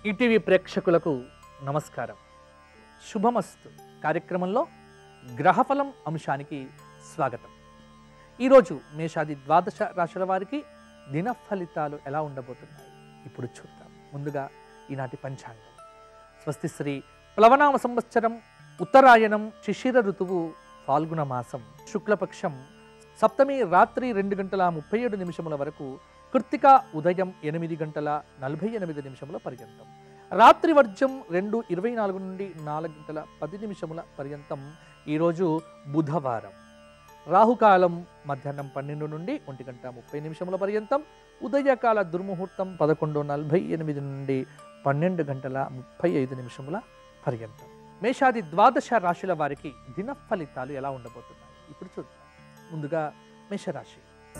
ETV ప్రేక్షకులకు నమస్కారం శుభమస్తు కార్యక్రమంలో గ్రహఫలం అంశానికి స్వాగతం ఈరోజు మేషాది ద్వాదశ రాశుల వారికి దిన ఫలితాలు ఎలా ఉండబోతున్నాయి ఇప్పుడు చూద్దాం ముందుగా ఈనాటి పంచాంగం స్వస్తి శ్రీ ప్లవనామ సంవత్సరం ఉత్తరాయణం శిశిర ఋతువు ఫాల్గుణ మాసం శుక్లపక్షం సప్తమి రాత్రి రెండు గంటల ముప్పై ఏడు నిమిషముల వరకు కృత్తిక ఉదయం ఎనిమిది గంటల నలభై ఎనిమిది నిమిషముల పర్యంతం రాత్రి వర్జం రెండు ఇరవై నాలుగు నుండి నాలుగు గంటల పది నిమిషముల పర్యంతం ఈరోజు బుధవారం రాహుకాలం మధ్యాహ్నం పన్నెండు నుండి ఒంటి గంట ముప్పై నిమిషముల పర్యంతం ఉదయకాల దుర్ముహూర్తం పదకొండు నలభై ఎనిమిది నుండి పన్నెండు గంటల ముప్పై ఐదు నిమిషముల పర్యంతం మేషాది ద్వాదశ రాశుల వారికి దిన ఫలితాలు ఎలా ఉండబోతున్నాయి ఇప్పుడు చూద్దాం ముందుగా మేషరాశి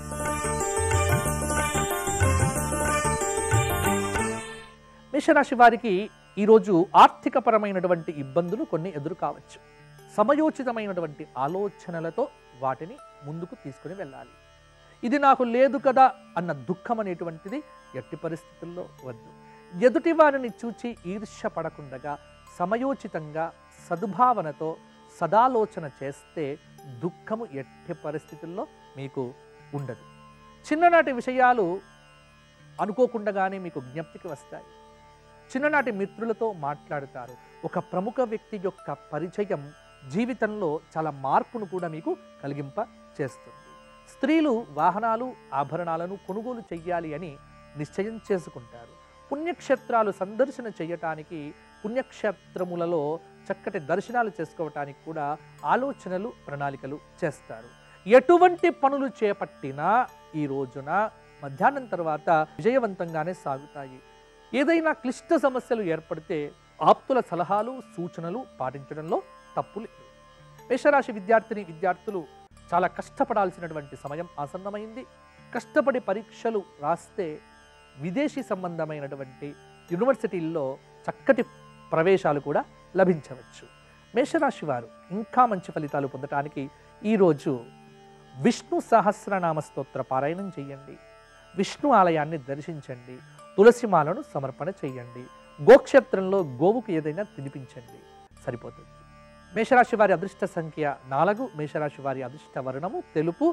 మేషరాశి వారికి ఈరోజు ఆర్థికపరమైనటువంటి ఇబ్బందులు కొన్ని ఎదురు కావచ్చు సమయోచితమైనటువంటి ఆలోచనలతో వాటిని ముందుకు తీసుకుని వెళ్ళాలి ఇది నాకు లేదు కదా అన్న దుఃఖం అనేటువంటిది ఎట్టి పరిస్థితుల్లో వద్దు ఎదుటి వారిని చూచి ఈర్ష్య పడకుండగా సమయోచితంగా సద్భావనతో సదాలోచన చేస్తే దుఃఖము ఎట్టి పరిస్థితుల్లో మీకు ఉండదు చిన్ననాటి విషయాలు అనుకోకుండానే మీకు జ్ఞప్తికి వస్తాయి చిన్ననాటి మిత్రులతో మాట్లాడుతారు ఒక ప్రముఖ వ్యక్తి యొక్క పరిచయం జీవితంలో చాలా మార్పును కూడా మీకు కలిగింప చేస్తుంది స్త్రీలు వాహనాలు ఆభరణాలను కొనుగోలు చెయ్యాలి అని నిశ్చయం చేసుకుంటారు పుణ్యక్షేత్రాలు సందర్శన చేయటానికి పుణ్యక్షేత్రములలో చక్కటి దర్శనాలు చేసుకోవటానికి కూడా ఆలోచనలు ప్రణాళికలు చేస్తారు ఎటువంటి పనులు చేపట్టినా ఈ రోజున మధ్యాహ్నం తర్వాత విజయవంతంగానే సాగుతాయి ఏదైనా క్లిష్ట సమస్యలు ఏర్పడితే ఆప్తుల సలహాలు సూచనలు పాటించడంలో తప్పు లేదు మేషరాశి విద్యార్థిని విద్యార్థులు చాలా కష్టపడాల్సినటువంటి సమయం ఆసన్నమైంది కష్టపడి పరీక్షలు రాస్తే విదేశీ సంబంధమైనటువంటి యూనివర్సిటీల్లో చక్కటి ప్రవేశాలు కూడా లభించవచ్చు మేషరాశి వారు ఇంకా మంచి ఫలితాలు పొందటానికి ఈరోజు విష్ణు సహస్రనామ స్తోత్ర పారాయణం చేయండి విష్ణు ఆలయాన్ని దర్శించండి తులసిమాలను సమర్పణ చేయండి గోక్షేత్రంలో గోవుకు ఏదైనా తినిపించండి సరిపోతుంది మేషరాశి వారి అదృష్ట సంఖ్య నాలుగు మేషరాశి వారి అదృష్ట వర్ణము తెలుపు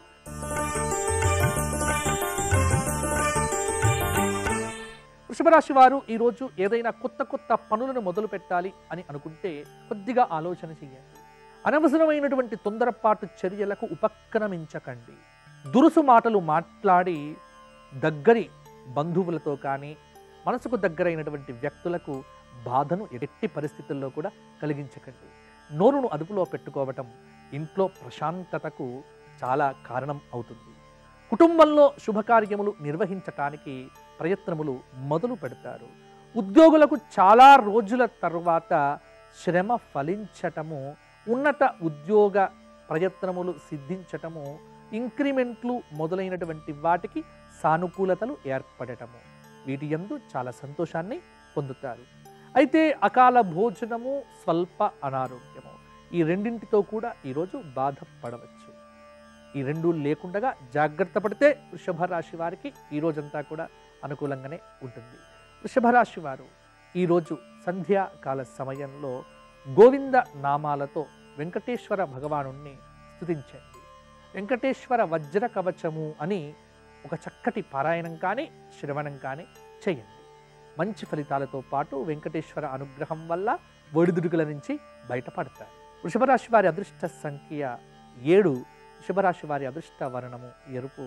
వృషభరాశి వారు ఈరోజు ఏదైనా కొత్త కొత్త పనులను మొదలు పెట్టాలి అని అనుకుంటే కొద్దిగా ఆలోచన చేయండి అనవసరమైనటువంటి తొందరపాటు చర్యలకు ఉపక్రమించకండి దురుసు మాటలు మాట్లాడి దగ్గరి బంధువులతో కానీ మనసుకు దగ్గరైనటువంటి వ్యక్తులకు బాధను ఎట్టి పరిస్థితుల్లో కూడా కలిగించకండి నోరును అదుపులో పెట్టుకోవటం ఇంట్లో ప్రశాంతతకు చాలా కారణం అవుతుంది కుటుంబంలో శుభకార్యములు నిర్వహించటానికి ప్రయత్నములు మొదలు పెడతారు ఉద్యోగులకు చాలా రోజుల తర్వాత శ్రమ ఫలించటము ఉన్నత ఉద్యోగ ప్రయత్నములు సిద్ధించటము ఇంక్రిమెంట్లు మొదలైనటువంటి వాటికి సానుకూలతలు ఏర్పడటము వీటి యందు చాలా సంతోషాన్ని పొందుతారు అయితే అకాల భోజనము స్వల్ప అనారోగ్యము ఈ రెండింటితో కూడా ఈరోజు బాధపడవచ్చు ఈ రెండు లేకుండా జాగ్రత్త పడితే వృషభ రాశి వారికి ఈ రోజంతా కూడా అనుకూలంగానే ఉంటుంది వృషభ రాశి వారు ఈరోజు సంధ్యాకాల సమయంలో గోవింద నామాలతో వెంకటేశ్వర భగవానుణ్ణి స్తుతించండి వెంకటేశ్వర వజ్ర కవచము అని ఒక చక్కటి పారాయణం కానీ శ్రవణం కానీ చేయండి మంచి ఫలితాలతో పాటు వెంకటేశ్వర అనుగ్రహం వల్ల ఒడిదుడుకుల నుంచి బయటపడతారు వృషభరాశి వారి అదృష్ట సంఖ్య ఏడు వృషభరాశి వారి అదృష్ట వర్ణము ఎరుపు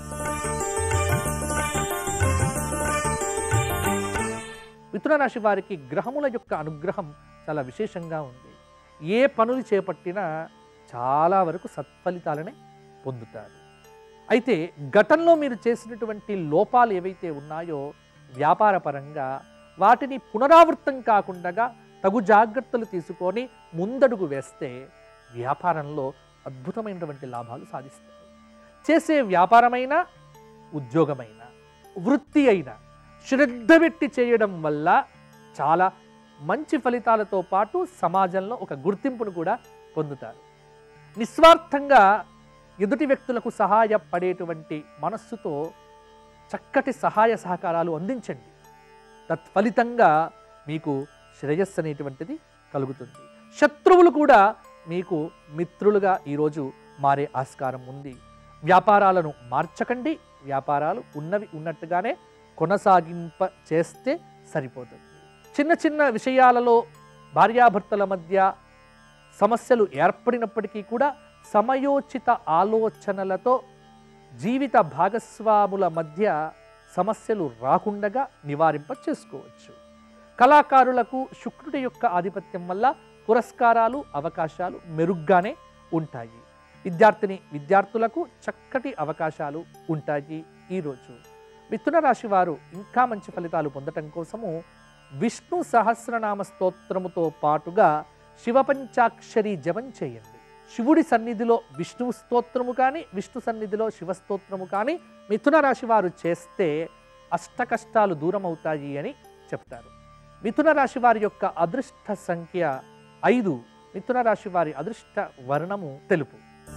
మిథున రాశి వారికి గ్రహముల యొక్క అనుగ్రహం చాలా విశేషంగా ఉంది ఏ పనులు చేపట్టినా చాలా వరకు సత్ఫలితాలనే పొందుతారు అయితే గతంలో మీరు చేసినటువంటి లోపాలు ఏవైతే ఉన్నాయో వ్యాపార పరంగా వాటిని పునరావృతం కాకుండా తగు జాగ్రత్తలు తీసుకొని ముందడుగు వేస్తే వ్యాపారంలో అద్భుతమైనటువంటి లాభాలు సాధిస్తారు చేసే వ్యాపారమైన ఉద్యోగమైన వృత్తి అయినా శ్రద్ధ పెట్టి చేయడం వల్ల చాలా మంచి ఫలితాలతో పాటు సమాజంలో ఒక గుర్తింపును కూడా పొందుతారు నిస్వార్థంగా ఎదుటి వ్యక్తులకు సహాయపడేటువంటి మనస్సుతో చక్కటి సహాయ సహకారాలు అందించండి తత్ఫలితంగా మీకు శ్రేయస్సు అనేటువంటిది కలుగుతుంది శత్రువులు కూడా మీకు మిత్రులుగా ఈరోజు మారే ఆస్కారం ఉంది వ్యాపారాలను మార్చకండి వ్యాపారాలు ఉన్నవి ఉన్నట్టుగానే కొనసాగింప చేస్తే సరిపోతుంది చిన్న చిన్న విషయాలలో భార్యాభర్తల మధ్య సమస్యలు ఏర్పడినప్పటికీ కూడా సమయోచిత ఆలోచనలతో జీవిత భాగస్వాముల మధ్య సమస్యలు రాకుండగా నివారింప చేసుకోవచ్చు కళాకారులకు శుక్రుడి యొక్క ఆధిపత్యం వల్ల పురస్కారాలు అవకాశాలు మెరుగ్గానే ఉంటాయి విద్యార్థిని విద్యార్థులకు చక్కటి అవకాశాలు ఉంటాయి ఈరోజు మిథున రాశి వారు ఇంకా మంచి ఫలితాలు పొందటం కోసము విష్ణు సహస్రనామ స్తోత్రముతో పాటుగా శివపంచాక్షరి జపం చేయండి శివుడి సన్నిధిలో విష్ణు స్తోత్రము కానీ విష్ణు సన్నిధిలో శివ స్తోత్రము కానీ మిథున రాశి వారు చేస్తే అష్ట కష్టాలు దూరం అవుతాయి అని చెప్తారు మిథున రాశి వారి యొక్క అదృష్ట సంఖ్య ఐదు మిథున రాశి వారి అదృష్ట వర్ణము తెలుపు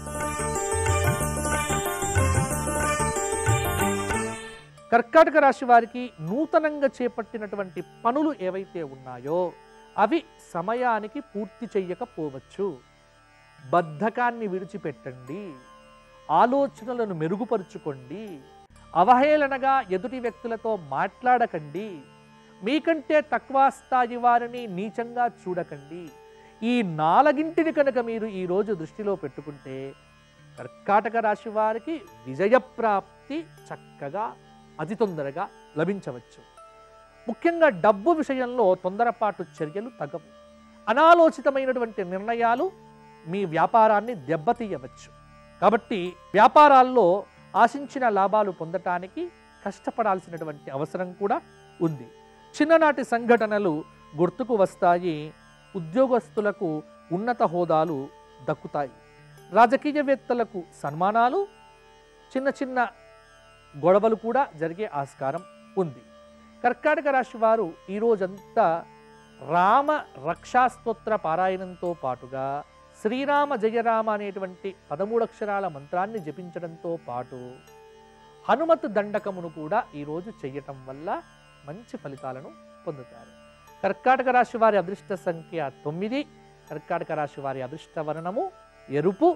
కర్కాటక రాశి వారికి నూతనంగా చేపట్టినటువంటి పనులు ఏవైతే ఉన్నాయో అవి సమయానికి పూర్తి చెయ్యకపోవచ్చు బద్ధకాన్ని విడిచిపెట్టండి ఆలోచనలను మెరుగుపరుచుకోండి అవహేళనగా ఎదుటి వ్యక్తులతో మాట్లాడకండి మీకంటే తక్కువ స్థాయి వారిని నీచంగా చూడకండి ఈ నాలుగింటిని కనుక మీరు ఈరోజు దృష్టిలో పెట్టుకుంటే కర్కాటక రాశి వారికి విజయప్రాప్తి చక్కగా అతి తొందరగా లభించవచ్చు ముఖ్యంగా డబ్బు విషయంలో తొందరపాటు చర్యలు తగవు అనాలోచితమైనటువంటి నిర్ణయాలు మీ వ్యాపారాన్ని దెబ్బతీయవచ్చు కాబట్టి వ్యాపారాల్లో ఆశించిన లాభాలు పొందటానికి కష్టపడాల్సినటువంటి అవసరం కూడా ఉంది చిన్ననాటి సంఘటనలు గుర్తుకు వస్తాయి ఉద్యోగస్తులకు ఉన్నత హోదాలు దక్కుతాయి రాజకీయవేత్తలకు సన్మానాలు చిన్న చిన్న గొడవలు కూడా జరిగే ఆస్కారం ఉంది కర్కాటక రాశి వారు ఈ రోజంతా రామ రక్షాస్తోత్ర పారాయణంతో పాటుగా శ్రీరామ జయరామ అనేటువంటి పదమూడు అక్షరాల మంత్రాన్ని జపించడంతో పాటు హనుమత్ దండకమును కూడా ఈరోజు చెయ్యటం వల్ల మంచి ఫలితాలను పొందుతారు కర్కాటక రాశి వారి అదృష్ట సంఖ్య తొమ్మిది కర్కాటక రాశి వారి అదృష్ట వర్ణము ఎరుపు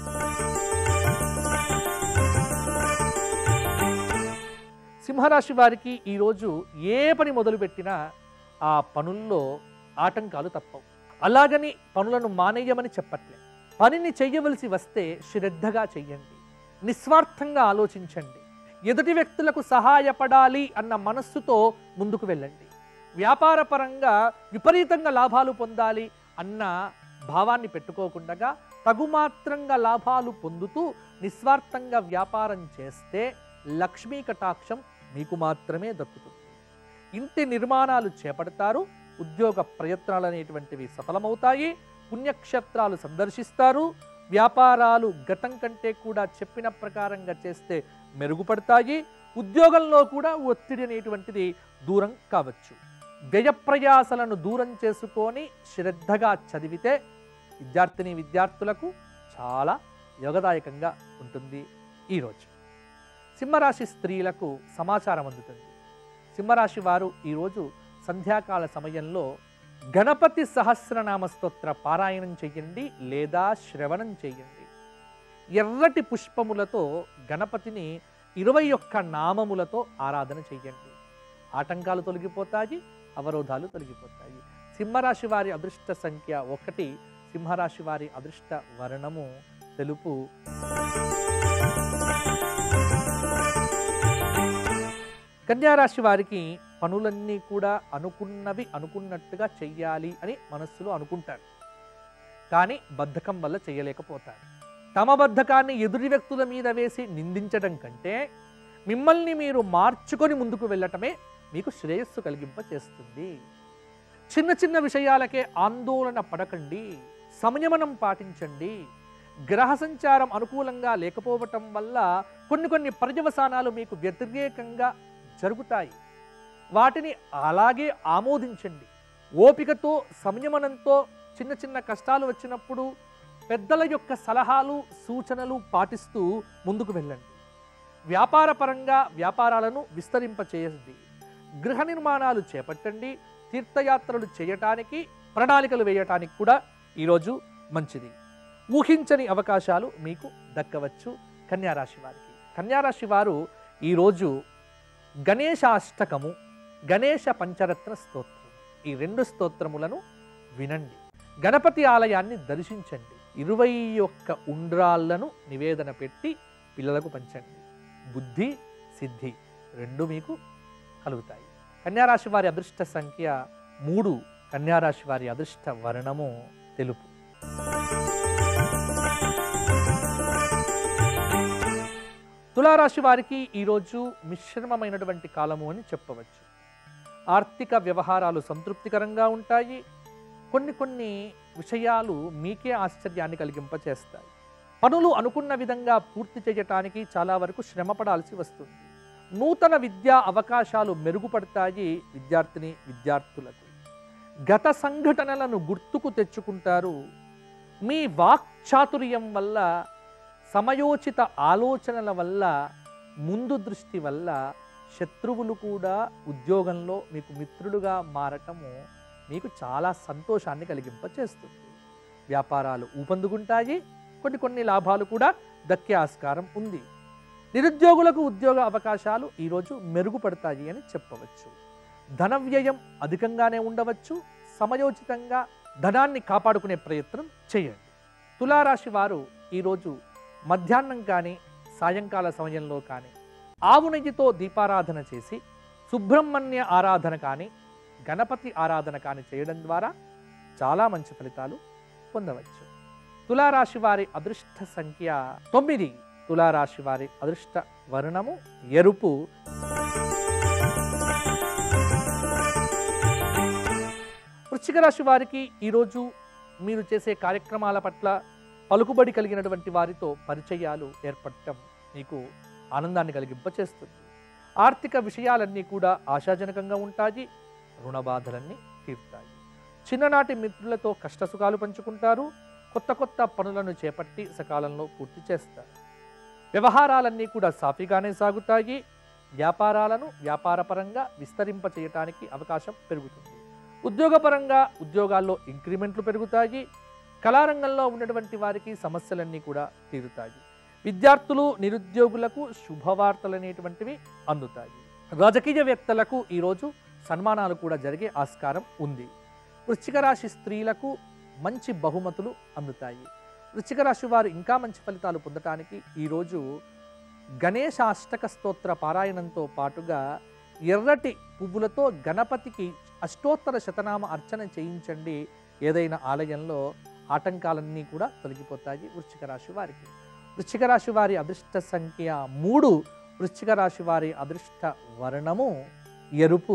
సింహరాశి వారికి ఈరోజు ఏ పని మొదలుపెట్టినా ఆ పనుల్లో ఆటంకాలు తప్పవు అలాగని పనులను మానేయమని చెప్పట్లే పనిని చెయ్యవలసి వస్తే శ్రద్ధగా చెయ్యండి నిస్వార్థంగా ఆలోచించండి ఎదుటి వ్యక్తులకు సహాయపడాలి అన్న మనస్సుతో ముందుకు వెళ్ళండి వ్యాపారపరంగా విపరీతంగా లాభాలు పొందాలి అన్న భావాన్ని పెట్టుకోకుండా తగుమాత్రంగా లాభాలు పొందుతూ నిస్వార్థంగా వ్యాపారం చేస్తే లక్ష్మీ కటాక్షం మీకు మాత్రమే దక్కుతుంది ఇంటి నిర్మాణాలు చేపడతారు ఉద్యోగ ప్రయత్నాలు అనేటువంటివి సఫలమవుతాయి పుణ్యక్షేత్రాలు సందర్శిస్తారు వ్యాపారాలు గతం కంటే కూడా చెప్పిన ప్రకారంగా చేస్తే మెరుగుపడతాయి ఉద్యోగంలో కూడా ఒత్తిడి అనేటువంటిది దూరం కావచ్చు వ్యయప్రయాసలను దూరం చేసుకొని శ్రద్ధగా చదివితే విద్యార్థిని విద్యార్థులకు చాలా యోగదాయకంగా ఉంటుంది ఈరోజు సింహరాశి స్త్రీలకు సమాచారం అందుతుంది సింహరాశి వారు ఈరోజు సంధ్యాకాల సమయంలో గణపతి సహస్రనామ స్తోత్ర పారాయణం చెయ్యండి లేదా శ్రవణం చెయ్యండి ఎర్రటి పుష్పములతో గణపతిని ఇరవై ఒక్క నామములతో ఆరాధన చెయ్యండి ఆటంకాలు తొలగిపోతాయి అవరోధాలు తొలగిపోతాయి సింహరాశి వారి అదృష్ట సంఖ్య ఒకటి సింహరాశి వారి అదృష్ట వర్ణము తెలుపు కన్యారాశి వారికి పనులన్నీ కూడా అనుకున్నవి అనుకున్నట్టుగా చెయ్యాలి అని మనస్సులో అనుకుంటారు కానీ బద్ధకం వల్ల చేయలేకపోతారు తమ బద్ధకాన్ని ఎదుటి వ్యక్తుల మీద వేసి నిందించడం కంటే మిమ్మల్ని మీరు మార్చుకొని ముందుకు వెళ్ళటమే మీకు శ్రేయస్సు కలిగింప చేస్తుంది చిన్న చిన్న విషయాలకే ఆందోళన పడకండి సంయమనం పాటించండి గ్రహ సంచారం అనుకూలంగా లేకపోవటం వల్ల కొన్ని కొన్ని పర్యవసానాలు మీకు వ్యతిరేకంగా జరుగుతాయి వాటిని అలాగే ఆమోదించండి ఓపికతో సంయమనంతో చిన్న చిన్న కష్టాలు వచ్చినప్పుడు పెద్దల యొక్క సలహాలు సూచనలు పాటిస్తూ ముందుకు వెళ్ళండి వ్యాపారపరంగా వ్యాపారాలను విస్తరింపచేయండి గృహ నిర్మాణాలు చేపట్టండి తీర్థయాత్రలు చేయటానికి ప్రణాళికలు వేయటానికి కూడా ఈరోజు మంచిది ఊహించని అవకాశాలు మీకు దక్కవచ్చు కన్యారాశి వారికి కన్యారాశి వారు ఈరోజు గణేశాష్టకము గణేశ పంచరత్న స్తోత్రం ఈ రెండు స్తోత్రములను వినండి గణపతి ఆలయాన్ని దర్శించండి ఇరవై ఒక్క ఉండ్రాళ్లను నివేదన పెట్టి పిల్లలకు పంచండి బుద్ధి సిద్ధి రెండు మీకు కలుగుతాయి కన్యారాశి వారి అదృష్ట సంఖ్య మూడు కన్యారాశి వారి అదృష్ట వర్ణము తెలుపు తులారాశి వారికి ఈరోజు మిశ్రమమైనటువంటి కాలము అని చెప్పవచ్చు ఆర్థిక వ్యవహారాలు సంతృప్తికరంగా ఉంటాయి కొన్ని కొన్ని విషయాలు మీకే ఆశ్చర్యాన్ని కలిగింపచేస్తాయి పనులు అనుకున్న విధంగా పూర్తి చేయటానికి చాలా వరకు శ్రమపడాల్సి వస్తుంది నూతన విద్యా అవకాశాలు మెరుగుపడతాయి విద్యార్థిని విద్యార్థులకు గత సంఘటనలను గుర్తుకు తెచ్చుకుంటారు మీ వాక్చాతుర్యం వల్ల సమయోచిత ఆలోచనల వల్ల ముందు దృష్టి వల్ల శత్రువులు కూడా ఉద్యోగంలో మీకు మిత్రులుగా మారటము మీకు చాలా సంతోషాన్ని కలిగింపచేస్తుంది వ్యాపారాలు ఊపందుకుంటాయి కొన్ని కొన్ని లాభాలు కూడా దక్కే ఆస్కారం ఉంది నిరుద్యోగులకు ఉద్యోగ అవకాశాలు ఈరోజు మెరుగుపడతాయి అని చెప్పవచ్చు ధన వ్యయం అధికంగానే ఉండవచ్చు సమయోచితంగా ధనాన్ని కాపాడుకునే ప్రయత్నం చేయండి తులారాశి వారు ఈరోజు మధ్యాహ్నం కానీ సాయంకాల సమయంలో కానీ ఆవు నెయ్యితో దీపారాధన చేసి సుబ్రహ్మణ్య ఆరాధన కానీ గణపతి ఆరాధన కానీ చేయడం ద్వారా చాలా మంచి ఫలితాలు పొందవచ్చు తులారాశి వారి అదృష్ట సంఖ్య తొమ్మిది తులారాశి వారి అదృష్ట వర్ణము ఎరుపు వృశ్చిక రాశి వారికి ఈరోజు మీరు చేసే కార్యక్రమాల పట్ల పలుకుబడి కలిగినటువంటి వారితో పరిచయాలు ఏర్పడటం మీకు ఆనందాన్ని కలిగింపచేస్తుంది ఆర్థిక విషయాలన్నీ కూడా ఆశాజనకంగా ఉంటాయి రుణ బాధలన్నీ తీరుతాయి చిన్ననాటి మిత్రులతో కష్టసుఖాలు పంచుకుంటారు కొత్త కొత్త పనులను చేపట్టి సకాలంలో పూర్తి చేస్తారు వ్యవహారాలన్నీ కూడా సాఫీగానే సాగుతాయి వ్యాపారాలను వ్యాపారపరంగా విస్తరింప చేయటానికి అవకాశం పెరుగుతుంది ఉద్యోగపరంగా ఉద్యోగాల్లో ఇంక్రిమెంట్లు పెరుగుతాయి కళారంగంలో ఉన్నటువంటి వారికి సమస్యలన్నీ కూడా తీరుతాయి విద్యార్థులు నిరుద్యోగులకు శుభవార్తలు అనేటువంటివి అందుతాయి రాజకీయవేత్తలకు ఈరోజు సన్మానాలు కూడా జరిగే ఆస్కారం ఉంది వృశ్చిక రాశి స్త్రీలకు మంచి బహుమతులు అందుతాయి వృశ్చిక రాశి వారు ఇంకా మంచి ఫలితాలు పొందటానికి ఈరోజు గణేశాష్టక స్తోత్ర పారాయణంతో పాటుగా ఎర్రటి పువ్వులతో గణపతికి అష్టోత్తర శతనామ అర్చన చేయించండి ఏదైనా ఆలయంలో ఆటంకాలన్నీ కూడా తొలగిపోతాయి వృశ్చిక రాశి వారికి వృశ్చిక రాశి వారి అదృష్ట సంఖ్య మూడు వృశ్చిక రాశి వారి అదృష్ట వర్ణము ఎరుపు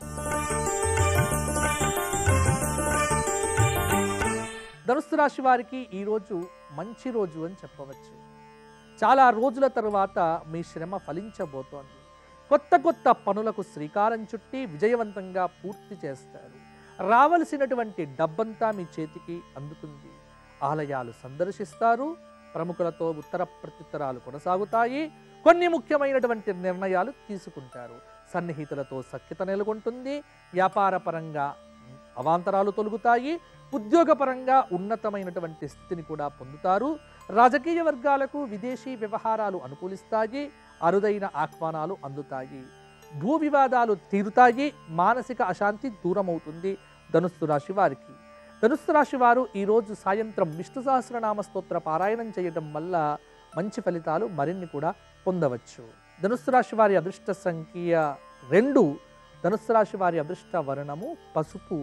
ధనుస్సు రాశి వారికి ఈరోజు మంచి రోజు అని చెప్పవచ్చు చాలా రోజుల తరువాత మీ శ్రమ ఫలించబోతోంది కొత్త కొత్త పనులకు శ్రీకారం చుట్టి విజయవంతంగా పూర్తి చేస్తారు రావలసినటువంటి డబ్బంతా మీ చేతికి అందుతుంది ఆలయాలు సందర్శిస్తారు ప్రముఖులతో ఉత్తర ప్రత్యుత్తరాలు కొనసాగుతాయి కొన్ని ముఖ్యమైనటువంటి నిర్ణయాలు తీసుకుంటారు సన్నిహితులతో సఖ్యత నెలకొంటుంది వ్యాపారపరంగా అవాంతరాలు తొలుగుతాయి ఉద్యోగపరంగా ఉన్నతమైనటువంటి స్థితిని కూడా పొందుతారు రాజకీయ వర్గాలకు విదేశీ వ్యవహారాలు అనుకూలిస్తాయి అరుదైన ఆహ్వానాలు అందుతాయి భూ వివాదాలు తీరుతాయి మానసిక అశాంతి దూరమవుతుంది ధనుస్సు రాశి వారికి ధనుస్సు రాశి వారు ఈరోజు సాయంత్రం విష్ణు సహస్రనామ స్తోత్ర పారాయణం చేయడం వల్ల మంచి ఫలితాలు మరిన్ని కూడా పొందవచ్చు ధనుస్సు రాశి వారి అదృష్ట సంఖ్య రెండు ధనుస్సు రాశి వారి అదృష్ట వర్ణము పసుపు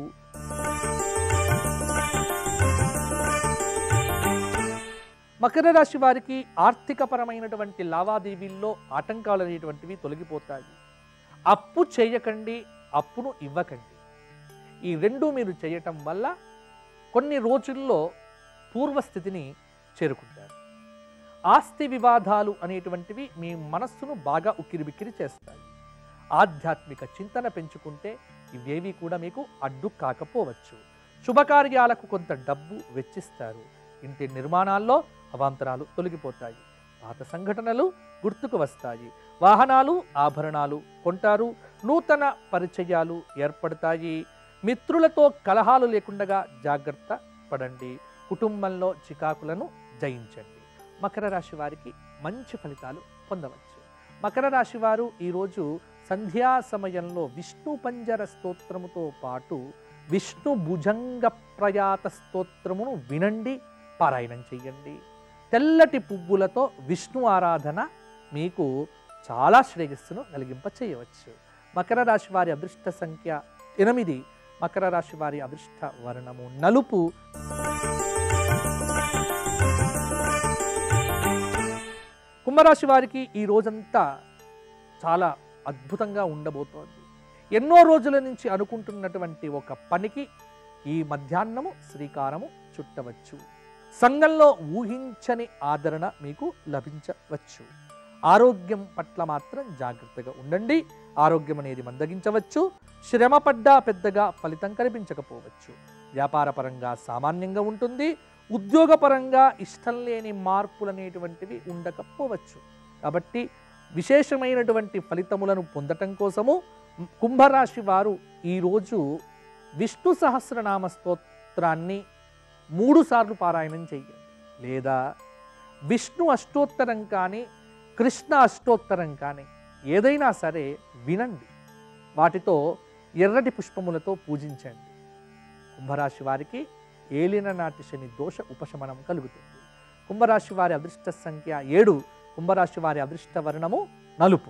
మకర రాశి వారికి ఆర్థికపరమైనటువంటి లావాదేవీల్లో ఆటంకాలు అనేటువంటివి తొలగిపోతాయి అప్పు చేయకండి అప్పును ఇవ్వకండి ఈ రెండు మీరు చేయటం వల్ల కొన్ని రోజుల్లో పూర్వస్థితిని చేరుకుంటారు ఆస్తి వివాదాలు అనేటువంటివి మీ మనస్సును బాగా ఉక్కిరిబిక్కిరి చేస్తాయి ఆధ్యాత్మిక చింతన పెంచుకుంటే ఇవేవి కూడా మీకు అడ్డు కాకపోవచ్చు శుభకార్యాలకు కొంత డబ్బు వెచ్చిస్తారు ఇంటి నిర్మాణాల్లో అవాంతరాలు తొలగిపోతాయి పాత సంఘటనలు గుర్తుకు వస్తాయి వాహనాలు ఆభరణాలు కొంటారు నూతన పరిచయాలు ఏర్పడతాయి మిత్రులతో కలహాలు లేకుండా జాగ్రత్త పడండి కుటుంబంలో చికాకులను జయించండి మకర రాశి వారికి మంచి ఫలితాలు పొందవచ్చు మకర రాశి వారు ఈరోజు సంధ్యా సమయంలో విష్ణు పంజర స్తోత్రముతో పాటు విష్ణు భుజంగ ప్రయాత స్తోత్రమును వినండి పారాయణం చెయ్యండి తెల్లటి పువ్వులతో విష్ణు ఆరాధన మీకు చాలా శ్రేయస్సును కలిగింప చేయవచ్చు మకర రాశి వారి అదృష్ట సంఖ్య ఎనిమిది మకర రాశి వారి అదృష్ట వర్ణము నలుపు కుంభరాశి వారికి ఈ రోజంతా చాలా అద్భుతంగా ఉండబోతోంది ఎన్నో రోజుల నుంచి అనుకుంటున్నటువంటి ఒక పనికి ఈ మధ్యాహ్నము శ్రీకారము చుట్టవచ్చు సంఘంలో ఊహించని ఆదరణ మీకు లభించవచ్చు ఆరోగ్యం పట్ల మాత్రం జాగ్రత్తగా ఉండండి ఆరోగ్యం అనేది మందగించవచ్చు శ్రమ పడ్డా పెద్దగా ఫలితం కనిపించకపోవచ్చు వ్యాపారపరంగా సామాన్యంగా ఉంటుంది ఉద్యోగపరంగా ఇష్టం లేని మార్పులు అనేటువంటివి ఉండకపోవచ్చు కాబట్టి విశేషమైనటువంటి ఫలితములను పొందటం కోసము కుంభరాశి వారు ఈరోజు విష్ణు సహస్రనామ స్తోత్రాన్ని మూడు సార్లు పారాయణం చెయ్యండి లేదా విష్ణు అష్టోత్తరం కానీ కృష్ణ అష్టోత్తరం కానీ ఏదైనా సరే వినండి వాటితో ఎర్రటి పుష్పములతో పూజించండి కుంభరాశి వారికి ఏలిన నాటి శని దోష ఉపశమనం కలుగుతుంది కుంభరాశి వారి అదృష్ట సంఖ్య ఏడు కుంభరాశి వారి అదృష్ట వర్ణము నలుపు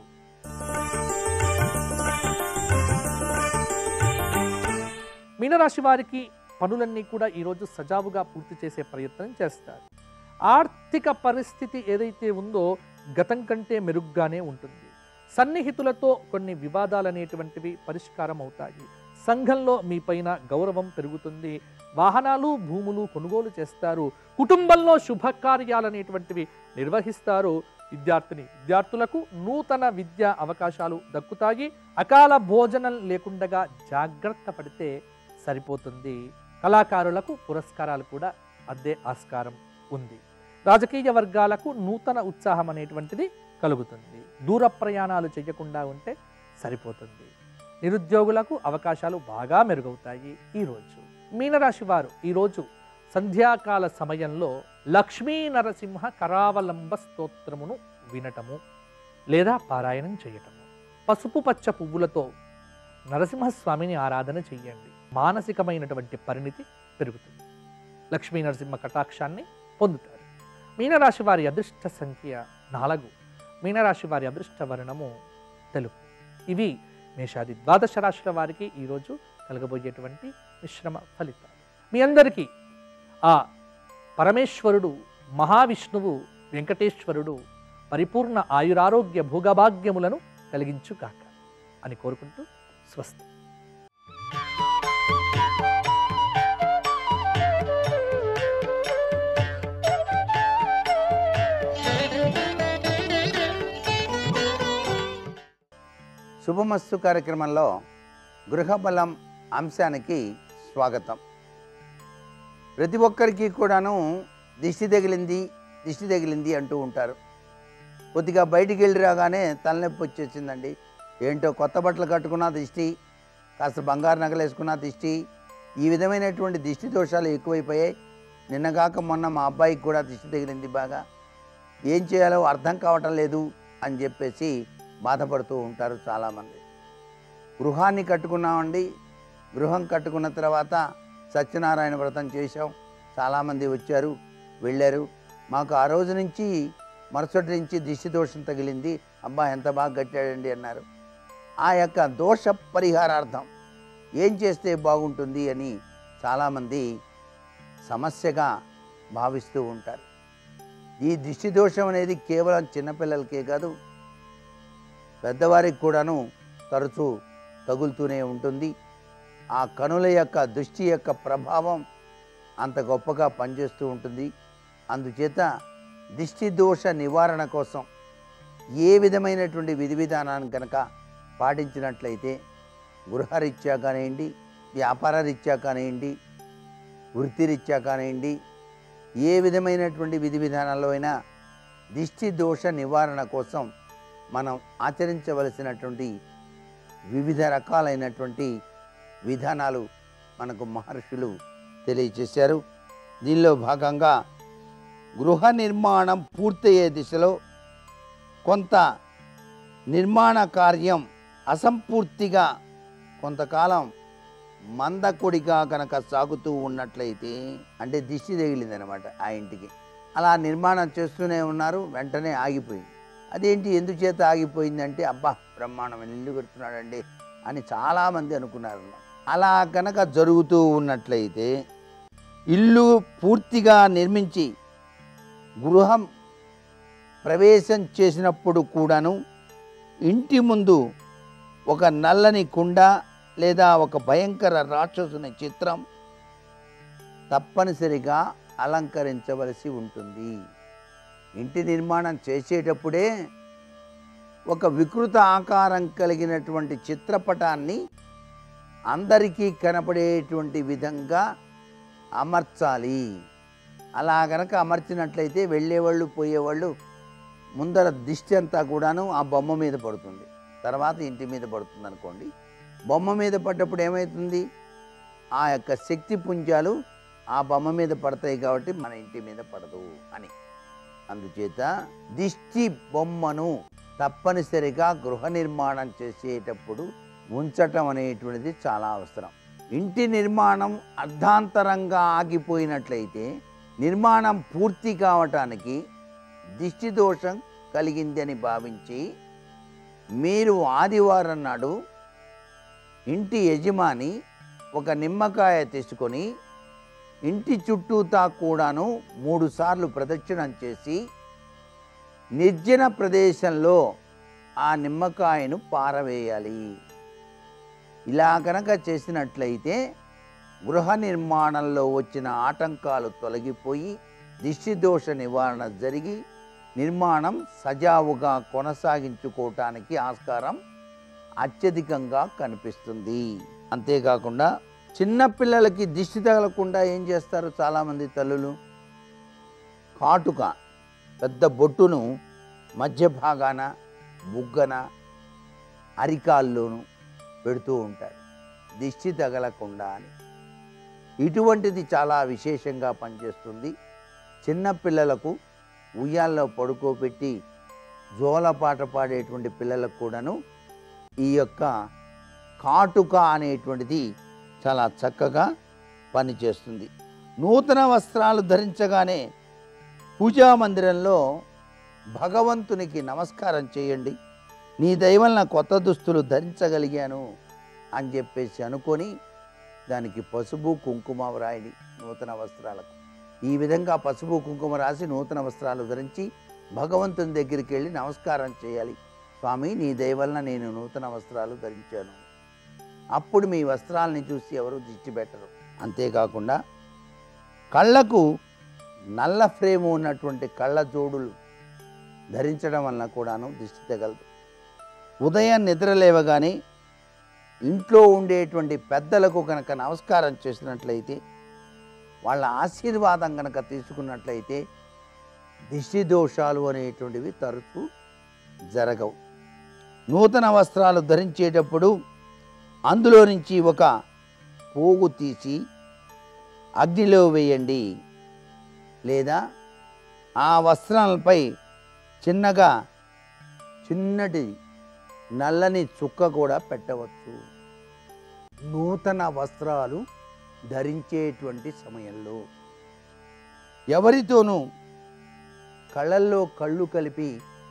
మీనరాశి వారికి పనులన్నీ కూడా ఈరోజు సజావుగా పూర్తి చేసే ప్రయత్నం చేస్తారు ఆర్థిక పరిస్థితి ఏదైతే ఉందో గతం కంటే మెరుగ్గానే ఉంటుంది సన్నిహితులతో కొన్ని వివాదాలు అనేటువంటివి పరిష్కారం అవుతాయి సంఘంలో మీపైన గౌరవం పెరుగుతుంది వాహనాలు భూములు కొనుగోలు చేస్తారు కుటుంబంలో శుభకార్యాలు అనేటువంటివి నిర్వహిస్తారు విద్యార్థిని విద్యార్థులకు నూతన విద్యా అవకాశాలు దక్కుతాయి అకాల భోజనం లేకుండా జాగ్రత్త పడితే సరిపోతుంది కళాకారులకు పురస్కారాలు కూడా అద్దే ఆస్కారం ఉంది రాజకీయ వర్గాలకు నూతన ఉత్సాహం అనేటువంటిది కలుగుతుంది దూర ప్రయాణాలు చేయకుండా ఉంటే సరిపోతుంది నిరుద్యోగులకు అవకాశాలు బాగా మెరుగవుతాయి ఈరోజు మీనరాశి వారు ఈరోజు సంధ్యాకాల సమయంలో లక్ష్మీ నరసింహ కరావలంబ స్తోత్రమును వినటము లేదా పారాయణం చేయటము పసుపు పచ్చ పువ్వులతో నరసింహస్వామిని ఆరాధన చెయ్యండి మానసికమైనటువంటి పరిణితి పెరుగుతుంది లక్ష్మీ నరసింహ కటాక్షాన్ని పొందుతారు మీనరాశి వారి అదృష్ట సంఖ్య నాలుగు మీనరాశి వారి అదృష్ట వర్ణము తెలుపు ఇవి మేషాది ద్వాదశ రాశుల వారికి ఈరోజు కలగబోయేటువంటి మిశ్రమ ఫలితాలు మీ అందరికీ ఆ పరమేశ్వరుడు మహావిష్ణువు వెంకటేశ్వరుడు పరిపూర్ణ ఆయురారోగ్య భోగభాగ్యములను కలిగించుగాక అని కోరుకుంటూ స్వస్తి శుభమస్తు కార్యక్రమంలో గృహబలం అంశానికి స్వాగతం ప్రతి ఒక్కరికి కూడాను దిష్టి తగిలింది దిష్టి తగిలింది అంటూ ఉంటారు కొద్దిగా బయటికి వెళ్ళి రాగానే తలనొప్పి వచ్చేసిందండి ఏంటో కొత్త బట్టలు కట్టుకున్న దిష్టి కాస్త బంగారు నగలు వేసుకున్న దిష్టి ఈ విధమైనటువంటి దిష్టి దోషాలు ఎక్కువైపోయాయి నిన్నగాక మొన్న మా అబ్బాయికి కూడా దిష్టి తగిలింది బాగా ఏం చేయాలో అర్థం కావటం లేదు అని చెప్పేసి బాధపడుతూ ఉంటారు చాలామంది గృహాన్ని కట్టుకున్నామండి గృహం కట్టుకున్న తర్వాత సత్యనారాయణ వ్రతం చేశాం చాలామంది వచ్చారు వెళ్ళారు మాకు ఆ రోజు నుంచి మరుసటి నుంచి దిష్టి దోషం తగిలింది అబ్బా ఎంత బాగా కట్టాడండి అన్నారు ఆ యొక్క దోష పరిహారార్థం ఏం చేస్తే బాగుంటుంది అని చాలామంది సమస్యగా భావిస్తూ ఉంటారు ఈ దిష్టి దోషం అనేది కేవలం చిన్నపిల్లలకే కాదు పెద్దవారికి కూడాను తరచూ తగులుతూనే ఉంటుంది ఆ కనుల యొక్క దృష్టి యొక్క ప్రభావం అంత గొప్పగా పనిచేస్తూ ఉంటుంది అందుచేత దిష్టి దోష నివారణ కోసం ఏ విధమైనటువంటి విధి విధానాన్ని కనుక పాటించినట్లయితే గృహరీత్యా కానివ్వండి వ్యాపార రీత్యా కానివ్వండి వృత్తిరీత్యా కానివ్వండి ఏ విధమైనటువంటి విధి విధానాల్లో అయినా దిష్టి దోష నివారణ కోసం మనం ఆచరించవలసినటువంటి వివిధ రకాలైనటువంటి విధానాలు మనకు మహర్షులు తెలియచేశారు దీనిలో భాగంగా గృహ నిర్మాణం పూర్తయ్యే దిశలో కొంత నిర్మాణ కార్యం అసంపూర్తిగా కొంతకాలం మందకొడిగా కనుక సాగుతూ ఉన్నట్లయితే అంటే దిష్టి తగిలిందనమాట ఆ ఇంటికి అలా నిర్మాణం చేస్తూనే ఉన్నారు వెంటనే ఆగిపోయింది అదేంటి ఎందుచేత ఆగిపోయిందంటే అబ్బా బ్రహ్మాండమైన ఇల్లు కడుతున్నాడండి అని చాలామంది అనుకున్నారు అలా కనుక జరుగుతూ ఉన్నట్లయితే ఇల్లు పూర్తిగా నిర్మించి గృహం ప్రవేశం చేసినప్పుడు కూడాను ఇంటి ముందు ఒక నల్లని కుండ లేదా ఒక భయంకర రాక్షసుని చిత్రం తప్పనిసరిగా అలంకరించవలసి ఉంటుంది ఇంటి నిర్మాణం చేసేటప్పుడే ఒక వికృత ఆకారం కలిగినటువంటి చిత్రపటాన్ని అందరికీ కనపడేటువంటి విధంగా అమర్చాలి అలా గనక అమర్చినట్లయితే వెళ్ళేవాళ్ళు పోయేవాళ్ళు ముందర దిష్టి అంతా కూడాను ఆ బొమ్మ మీద పడుతుంది తర్వాత ఇంటి మీద పడుతుంది అనుకోండి బొమ్మ మీద పడ్డప్పుడు ఏమవుతుంది ఆ యొక్క శక్తి పుంజాలు ఆ బొమ్మ మీద పడతాయి కాబట్టి మన ఇంటి మీద పడదు అని అందుచేత దిష్టి బొమ్మను తప్పనిసరిగా గృహ నిర్మాణం చేసేటప్పుడు ఉంచటం అనేటువంటిది చాలా అవసరం ఇంటి నిర్మాణం అర్ధాంతరంగా ఆగిపోయినట్లయితే నిర్మాణం పూర్తి కావటానికి దిష్టి దోషం కలిగిందని భావించి మీరు ఆదివారం నాడు ఇంటి యజమాని ఒక నిమ్మకాయ తీసుకొని ఇంటి చుట్టూతా కూడాను మూడు సార్లు ప్రదక్షిణం చేసి నిర్జన ప్రదేశంలో ఆ నిమ్మకాయను పారవేయాలి ఇలా కనుక చేసినట్లయితే గృహ నిర్మాణంలో వచ్చిన ఆటంకాలు తొలగిపోయి దిష్టి దోష నివారణ జరిగి నిర్మాణం సజావుగా కొనసాగించుకోవటానికి ఆస్కారం అత్యధికంగా కనిపిస్తుంది అంతేకాకుండా చిన్నపిల్లలకి దిష్టి తగలకుండా ఏం చేస్తారు చాలామంది తల్లులు కాటుక పెద్ద బొట్టును మధ్య భాగాన బుగ్గన అరికాల్లోను పెడుతూ ఉంటారు దిష్టి తగలకుండా అని ఇటువంటిది చాలా విశేషంగా పనిచేస్తుంది చిన్నపిల్లలకు ఉయ్యాల్లో పడుకోబెట్టి జోలపాట పాడేటువంటి పిల్లలకు కూడాను ఈ యొక్క కాటుక అనేటువంటిది చాలా చక్కగా పనిచేస్తుంది నూతన వస్త్రాలు ధరించగానే పూజా మందిరంలో భగవంతునికి నమస్కారం చేయండి నీ దయవలన కొత్త దుస్తులు ధరించగలిగాను అని చెప్పేసి అనుకొని దానికి పసుపు కుంకుమ వ్రాయండి నూతన వస్త్రాలకు ఈ విధంగా పసుపు కుంకుమ రాసి నూతన వస్త్రాలు ధరించి భగవంతుని దగ్గరికి వెళ్ళి నమస్కారం చేయాలి స్వామి నీ దయవలన నేను నూతన వస్త్రాలు ధరించాను అప్పుడు మీ వస్త్రాలని చూసి ఎవరు దిష్టి పెట్టరు అంతేకాకుండా కళ్ళకు నల్ల ఫ్రేము ఉన్నటువంటి కళ్ళ జోడులు ధరించడం వలన కూడాను దిష్టి తగలదు ఉదయం నిద్ర లేవగానే ఇంట్లో ఉండేటువంటి పెద్దలకు కనుక నమస్కారం చేసినట్లయితే వాళ్ళ ఆశీర్వాదం కనుక తీసుకున్నట్లయితే దిష్టి దోషాలు అనేటువంటివి తరచూ జరగవు నూతన వస్త్రాలు ధరించేటప్పుడు అందులో నుంచి ఒక పోగు తీసి అగ్నిలో వేయండి లేదా ఆ వస్త్రాలపై చిన్నగా చిన్నటి నల్లని చుక్క కూడా పెట్టవచ్చు నూతన వస్త్రాలు ధరించేటువంటి సమయంలో ఎవరితోనూ కళ్ళల్లో కళ్ళు కలిపి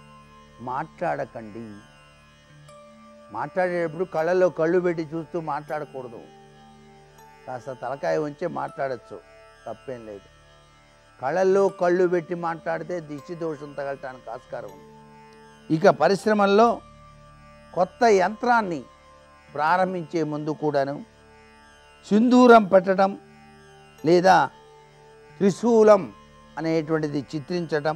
మాట్లాడకండి మాట్లాడేటప్పుడు కళ్ళల్లో కళ్ళు పెట్టి చూస్తూ మాట్లాడకూడదు కాస్త తలకాయ ఉంచే మాట్లాడచ్చు తప్పేం లేదు కళ్ళల్లో కళ్ళు పెట్టి మాట్లాడితే దిష్టి దోషం తగలటానికి ఆస్కారం ఉంది ఇక పరిశ్రమల్లో కొత్త యంత్రాన్ని ప్రారంభించే ముందు కూడాను సింధూరం పెట్టడం లేదా త్రిశూలం అనేటువంటిది చిత్రించటం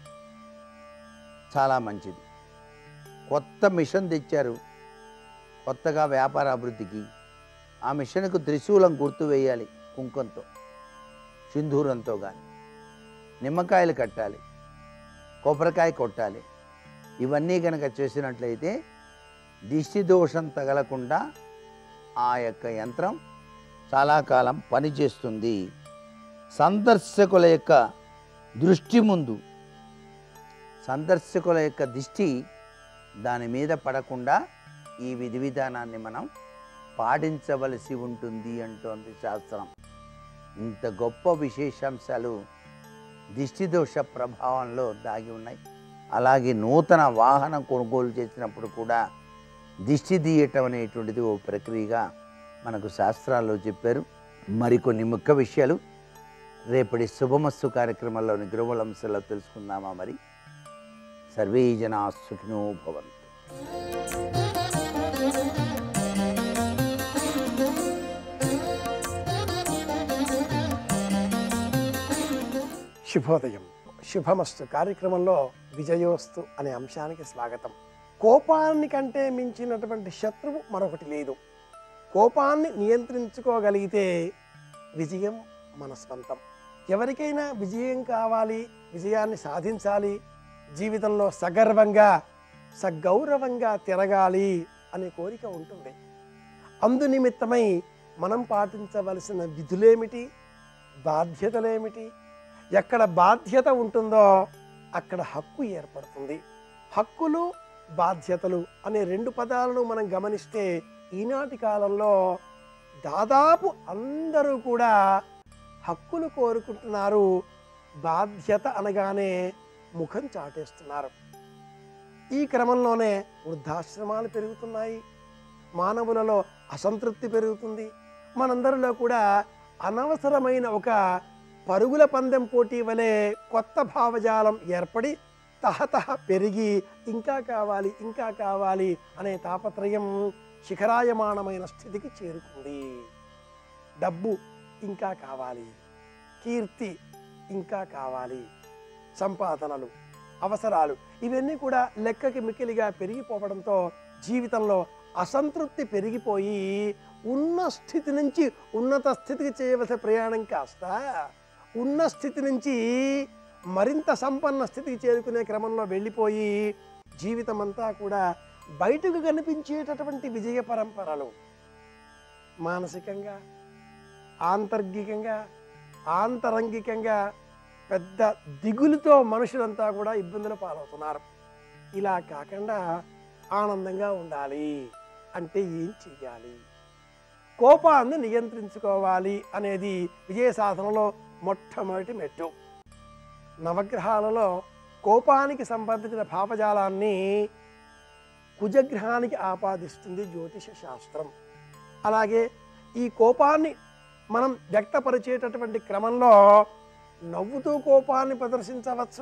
చాలా మంచిది కొత్త మిషన్ తెచ్చారు కొత్తగా వ్యాపార అభివృద్ధికి ఆ మిషన్కు త్రిశూలం గుర్తు వేయాలి కుంకంతో సింధూరంతో కానీ నిమ్మకాయలు కట్టాలి కొబ్బరికాయ కొట్టాలి ఇవన్నీ కనుక చేసినట్లయితే దిష్టి దోషం తగలకుండా ఆ యొక్క యంత్రం చాలా కాలం పనిచేస్తుంది సందర్శకుల యొక్క దృష్టి ముందు సందర్శకుల యొక్క దిష్టి దాని మీద పడకుండా ఈ విధి విధానాన్ని మనం పాటించవలసి ఉంటుంది అంటోంది శాస్త్రం ఇంత గొప్ప విశేషాంశాలు దిష్టి దోష ప్రభావంలో దాగి ఉన్నాయి అలాగే నూతన వాహనం కొనుగోలు చేసినప్పుడు కూడా దిష్టి తీయటం అనేటువంటిది ఓ ప్రక్రియగా మనకు శాస్త్రాల్లో చెప్పారు మరికొన్ని ముఖ్య విషయాలు రేపటి శుభమస్సు కార్యక్రమంలోని గృహలంశంలో తెలుసుకుందామా మరి సర్వే జనా సుఖినో భవంతు శుభోదయం శుభమస్తు కార్యక్రమంలో విజయోస్తు అనే అంశానికి స్వాగతం కోపాన్ని కంటే మించినటువంటి శత్రువు మరొకటి లేదు కోపాన్ని నియంత్రించుకోగలిగితే విజయం మన స్వంతం ఎవరికైనా విజయం కావాలి విజయాన్ని సాధించాలి జీవితంలో సగర్వంగా సగౌరవంగా తిరగాలి అనే కోరిక ఉంటుంది అందు నిమిత్తమై మనం పాటించవలసిన విధులేమిటి బాధ్యతలేమిటి ఎక్కడ బాధ్యత ఉంటుందో అక్కడ హక్కు ఏర్పడుతుంది హక్కులు బాధ్యతలు అనే రెండు పదాలను మనం గమనిస్తే ఈనాటి కాలంలో దాదాపు అందరూ కూడా హక్కులు కోరుకుంటున్నారు బాధ్యత అనగానే ముఖం చాటేస్తున్నారు ఈ క్రమంలోనే వృద్ధాశ్రమాలు పెరుగుతున్నాయి మానవులలో అసంతృప్తి పెరుగుతుంది మనందరిలో కూడా అనవసరమైన ఒక పరుగుల పందెం పోటీ వలె కొత్త భావజాలం ఏర్పడి తహతహ పెరిగి ఇంకా కావాలి ఇంకా కావాలి అనే తాపత్రయం శిఖరాయమానమైన స్థితికి చేరుకుంది డబ్బు ఇంకా కావాలి కీర్తి ఇంకా కావాలి సంపాదనలు అవసరాలు ఇవన్నీ కూడా లెక్కకి మిక్కిలిగా పెరిగిపోవడంతో జీవితంలో అసంతృప్తి పెరిగిపోయి ఉన్న స్థితి నుంచి ఉన్నత స్థితికి చేయవలసిన ప్రయాణం కాస్త ఉన్న స్థితి నుంచి మరింత సంపన్న స్థితికి చేరుకునే క్రమంలో వెళ్ళిపోయి జీవితం అంతా కూడా బయటకు కనిపించేటటువంటి విజయ పరంపరలు మానసికంగా ఆంతర్గికంగా ఆంతరంగికంగా పెద్ద దిగులుతో మనుషులంతా కూడా ఇబ్బందులు పాలవుతున్నారు ఇలా కాకుండా ఆనందంగా ఉండాలి అంటే ఏం చెయ్యాలి కోపాన్ని నియంత్రించుకోవాలి అనేది విజయ సాధనలో మొట్టమొదటి మెట్టు నవగ్రహాలలో కోపానికి సంబంధించిన భావజాలాన్ని కుజగ్రహానికి ఆపాదిస్తుంది జ్యోతిష శాస్త్రం అలాగే ఈ కోపాన్ని మనం వ్యక్తపరిచేటటువంటి క్రమంలో నవ్వుతూ కోపాన్ని ప్రదర్శించవచ్చు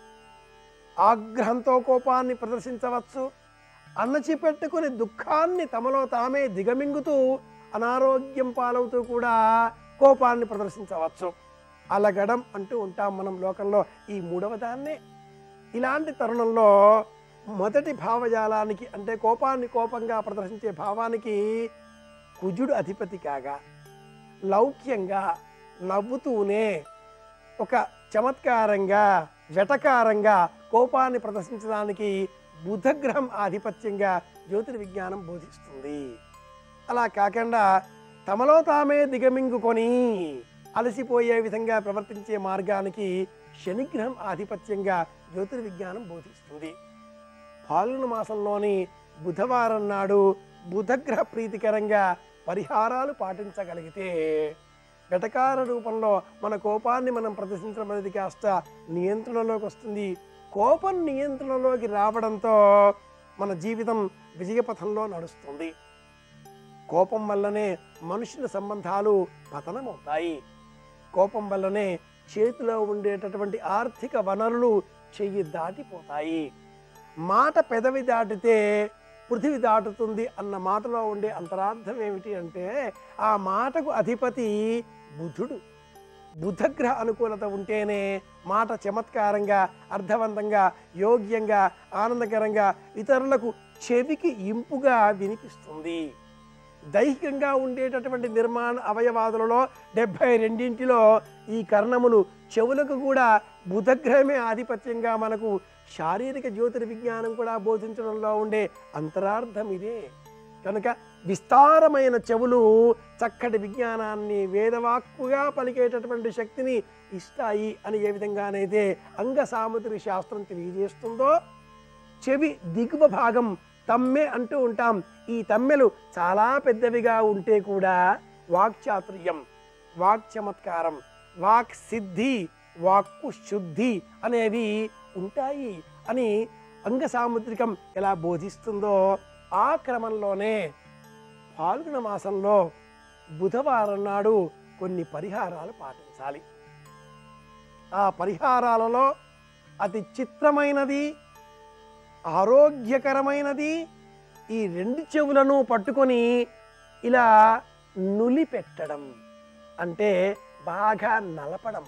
ఆగ్రహంతో కోపాన్ని ప్రదర్శించవచ్చు అన్నచిపెట్టుకుని దుఃఖాన్ని తమలో తామే దిగమింగుతూ అనారోగ్యం పాలవుతూ కూడా కోపాన్ని ప్రదర్శించవచ్చు అలగడం అంటూ ఉంటాం మనం లోకంలో ఈ మూడవ దాన్నే ఇలాంటి తరుణంలో మొదటి భావజాలానికి అంటే కోపాన్ని కోపంగా ప్రదర్శించే భావానికి కుజుడు అధిపతి కాగా లౌక్యంగా నవ్వుతూనే ఒక చమత్కారంగా వెటకారంగా కోపాన్ని ప్రదర్శించడానికి బుధగ్రహం ఆధిపత్యంగా జ్యోతిర్విజ్ఞానం బోధిస్తుంది అలా కాకుండా తమలో తామే దిగమింగుకొని అలసిపోయే విధంగా ప్రవర్తించే మార్గానికి శనిగ్రహం ఆధిపత్యంగా జ్యోతిర్విజ్ఞానం బోధిస్తుంది పాల్గొన మాసంలోని బుధవారం నాడు బుధగ్రహ ప్రీతికరంగా పరిహారాలు పాటించగలిగితే వెటకార రూపంలో మన కోపాన్ని మనం ప్రదర్శించడం అనేది కాస్త నియంత్రణలోకి వస్తుంది కోపం నియంత్రణలోకి రావడంతో మన జీవితం విజయపథంలో నడుస్తుంది కోపం వల్లనే మనుషుల సంబంధాలు పతనమవుతాయి కోపం వల్లనే చేతిలో ఉండేటటువంటి ఆర్థిక వనరులు చెయ్యి దాటిపోతాయి మాట పెదవి దాటితే పృథివి దాటుతుంది అన్న మాటలో ఉండే అంతరార్థం ఏమిటి అంటే ఆ మాటకు అధిపతి బుధుడు బుధగ్రహ అనుకూలత ఉంటేనే మాట చమత్కారంగా అర్థవంతంగా యోగ్యంగా ఆనందకరంగా ఇతరులకు చెవికి ఇంపుగా వినిపిస్తుంది దైహికంగా ఉండేటటువంటి నిర్మాణ అవయవాదులలో డెబ్భై రెండింటిలో ఈ కర్ణములు చెవులకు కూడా బుధగ్రహమే ఆధిపత్యంగా మనకు శారీరక జ్యోతిర్విజ్ఞానం కూడా బోధించడంలో ఉండే అంతరార్థం ఇదే కనుక విస్తారమైన చెవులు చక్కటి విజ్ఞానాన్ని వేదవాక్కుగా పలికేటటువంటి శక్తిని ఇస్తాయి అని ఏ విధంగానైతే అంగ సాముద్రి శాస్త్రం తెలియజేస్తుందో చెవి దిగువ భాగం తమ్మె అంటూ ఉంటాం ఈ తమ్మెలు చాలా పెద్దవిగా ఉంటే కూడా వాక్చాతుర్యం వాక్ చమత్కారం వాక్ సిద్ధి వాక్కు శుద్ధి అనేవి ఉంటాయి అని అంగ సాముద్రికం ఎలా బోధిస్తుందో ఆ క్రమంలోనే పాల్గొన మాసంలో బుధవారం నాడు కొన్ని పరిహారాలు పాటించాలి ఆ పరిహారాలలో అతి చిత్రమైనది ఆరోగ్యకరమైనది ఈ రెండు చెవులను పట్టుకొని ఇలా నులి పెట్టడం అంటే బాగా నలపడం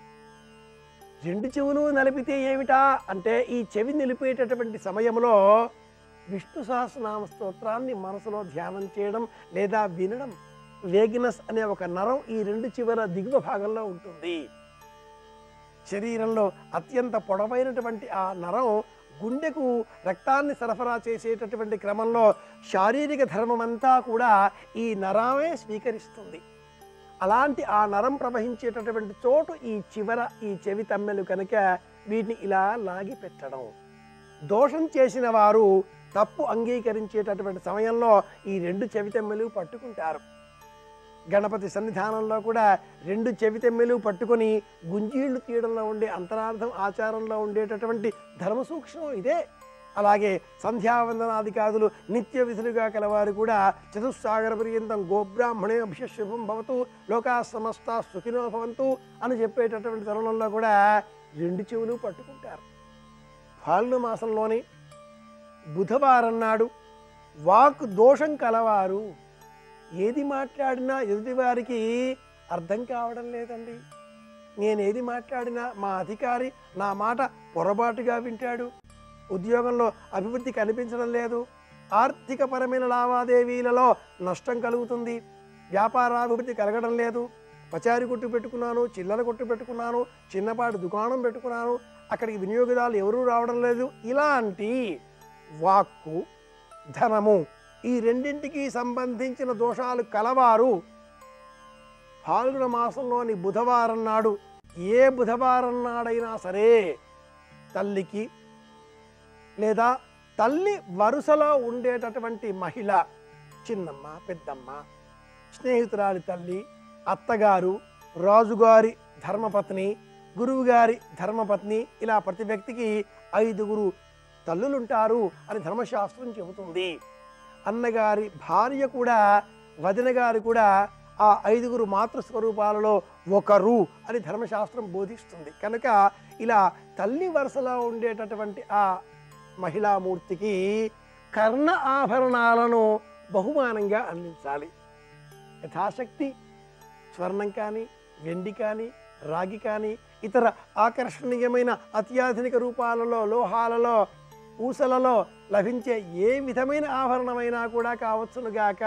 రెండు చెవులు నలిపితే ఏమిటా అంటే ఈ చెవి నిలిపేటటువంటి సమయంలో విష్ణు సహస్రనామ స్తోత్రాన్ని మనసులో ధ్యానం చేయడం లేదా వినడం వేగినస్ అనే ఒక నరం ఈ రెండు చివర దిగువ భాగంలో ఉంటుంది శరీరంలో అత్యంత పొడవైనటువంటి ఆ నరం గుండెకు రక్తాన్ని సరఫరా చేసేటటువంటి క్రమంలో శారీరక ధర్మం అంతా కూడా ఈ నరమే స్వీకరిస్తుంది అలాంటి ఆ నరం ప్రవహించేటటువంటి చోటు ఈ చివర ఈ చెవి తమ్మెలు కనుక వీటిని ఇలా లాగి పెట్టడం దోషం చేసిన వారు తప్పు అంగీకరించేటటువంటి సమయంలో ఈ రెండు చెవితెమ్మెలు పట్టుకుంటారు గణపతి సన్నిధానంలో కూడా రెండు చెవితెమ్మెలు పట్టుకొని గుంజీళ్లు తీయడంలో ఉండే అంతరార్థం ఆచారంలో ఉండేటటువంటి ధర్మ సూక్ష్మం ఇదే అలాగే సంధ్యావందనాదికాదులు నిత్య విధులుగా కలవారు కూడా చతుస్సాగర పర్యంతం గోబ్రాహ్మణే అభిషశుభం భవతు లోకా సమస్త సుఖినో భవంతు అని చెప్పేటటువంటి తరుణంలో కూడా రెండు చెవులు పట్టుకుంటారు ఫాల్గు మాసంలోని బుధవారం నాడు వాక్ దోషం కలవారు ఏది మాట్లాడినా ఎదుటివారికి అర్థం కావడం లేదండి నేను ఏది మాట్లాడినా మా అధికారి నా మాట పొరపాటుగా వింటాడు ఉద్యోగంలో అభివృద్ధి కనిపించడం లేదు ఆర్థికపరమైన లావాదేవీలలో నష్టం కలుగుతుంది వ్యాపారాభివృద్ధి కలగడం లేదు పచారి కొట్టు పెట్టుకున్నాను చిల్లర కొట్టు పెట్టుకున్నాను చిన్నపాటి దుకాణం పెట్టుకున్నాను అక్కడికి వినియోగదారులు ఎవరూ రావడం లేదు ఇలాంటి వాక్కు ధనము ఈ రెండింటికి సంబంధించిన దోషాలు కలవారు ఫాల్గుణ మాసంలోని బుధవారం నాడు ఏ బుధవారం నాడైనా సరే తల్లికి లేదా తల్లి వరుసలో ఉండేటటువంటి మహిళ చిన్నమ్మ పెద్దమ్మ స్నేహితురాలి తల్లి అత్తగారు రాజుగారి ధర్మపత్ని గురువుగారి ధర్మపత్ని ఇలా ప్రతి వ్యక్తికి ఐదుగురు తల్లులుంటారు అని ధర్మశాస్త్రం చెబుతుంది అన్నగారి భార్య కూడా వదిన గారు కూడా ఆ ఐదుగురు మాతృస్వరూపాలలో ఒకరు అని ధర్మశాస్త్రం బోధిస్తుంది కనుక ఇలా తల్లి వరుసలో ఉండేటటువంటి ఆ మహిళామూర్తికి కర్ణ ఆభరణాలను బహుమానంగా అందించాలి యథాశక్తి స్వర్ణం కానీ వెండి కానీ రాగి కానీ ఇతర ఆకర్షణీయమైన అత్యాధునిక రూపాలలో లోహాలలో ఊసలలో లభించే ఏ విధమైన ఆభరణమైనా కూడా కావచ్చునుగాక